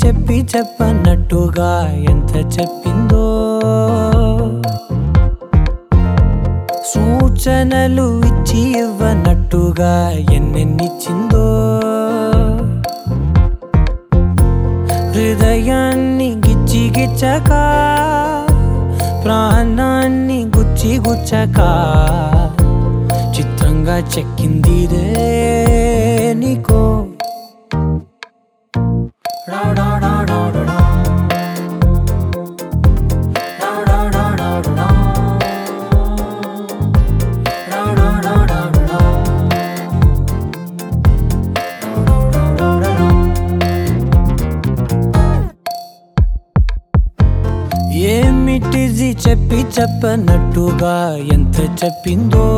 చెప్పి చెప్పనట్టుగా ఎంత చెప్పిందో సూచనలు ఇచ్చి ఇవ్వనట్టుగా ఎన్నెన్నిచ్చిందో హృదయాన్ని గిచ్చి గిచ్చక ప్రాణాన్ని గుచ్చి గుచ్చక చిత్రంగా చెక్కిందిరే నీకో డా డా డా డా డా డా. డా డా డా డా డా డా. డా డా డా డా డా డా. డా డా డా డా డా. ఏమిటిది చెప్పి చెప్పనట్టుగా ఎంత చెప్పిందో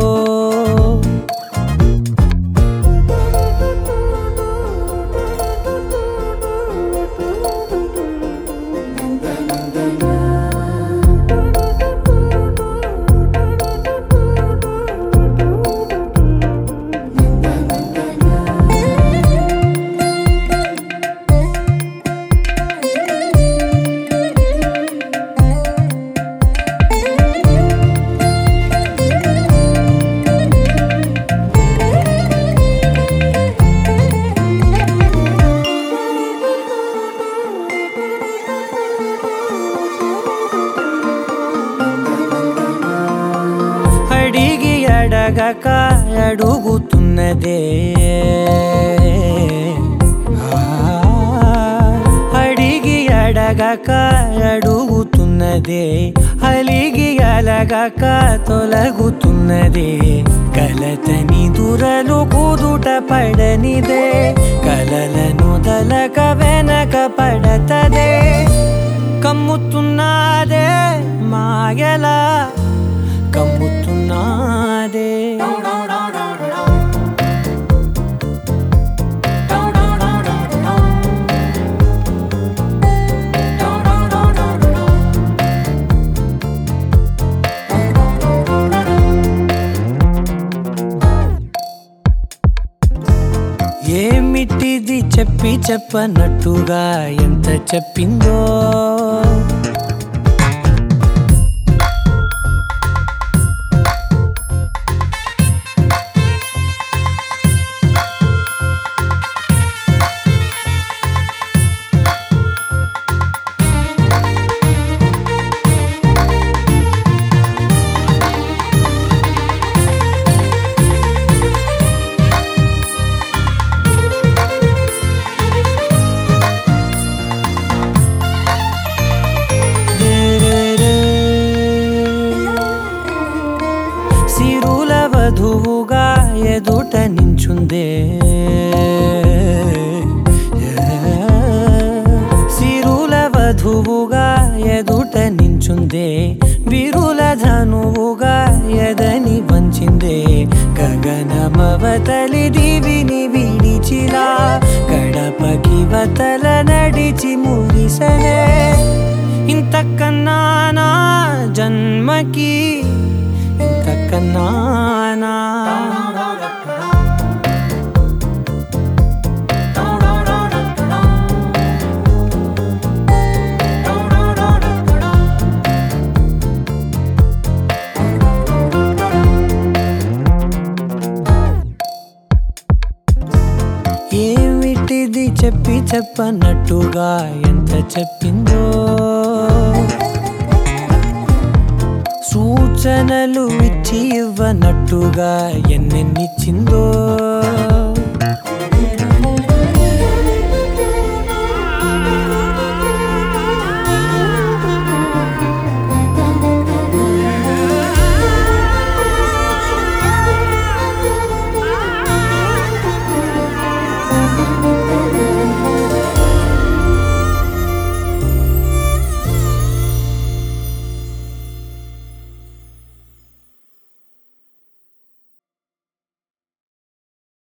అడిగి అడగక అడుగుతున్నదే ఆ, అడిగి అడగక అడుగుతున్నదే అలిగి అలగక తొలగుతున్నదే కలతని దురలు కుదుట పడనిదే కలలను దలక వెనక పడతదే కమ్ముతున్నదే మాయలా కమ్ముతున్నాదే ఏమిటిది చెప్పి చెప్పనట్టుగా ఎంత చెప్పిందో సిరుల వధువుగా ఎదుట నించుందే సిరుల వధువుగా ఎదుట నించుందే విరుల ధనువుగా ఎదని వంచిందే గగనమవతలి దివిని విడిచిలా గడపకి వతల నడిచి మురిసనే ఇంతకన్నా నా జన్మకి ఇంతకన్నానా ఏమిటిది చెప్పి చెప్పనట్టుగా ఎంత చెప్పిందో సూచనలు ఇచ్చి ఇవ్వనట్టుగా ఎన్నెన్నిచ్చిందో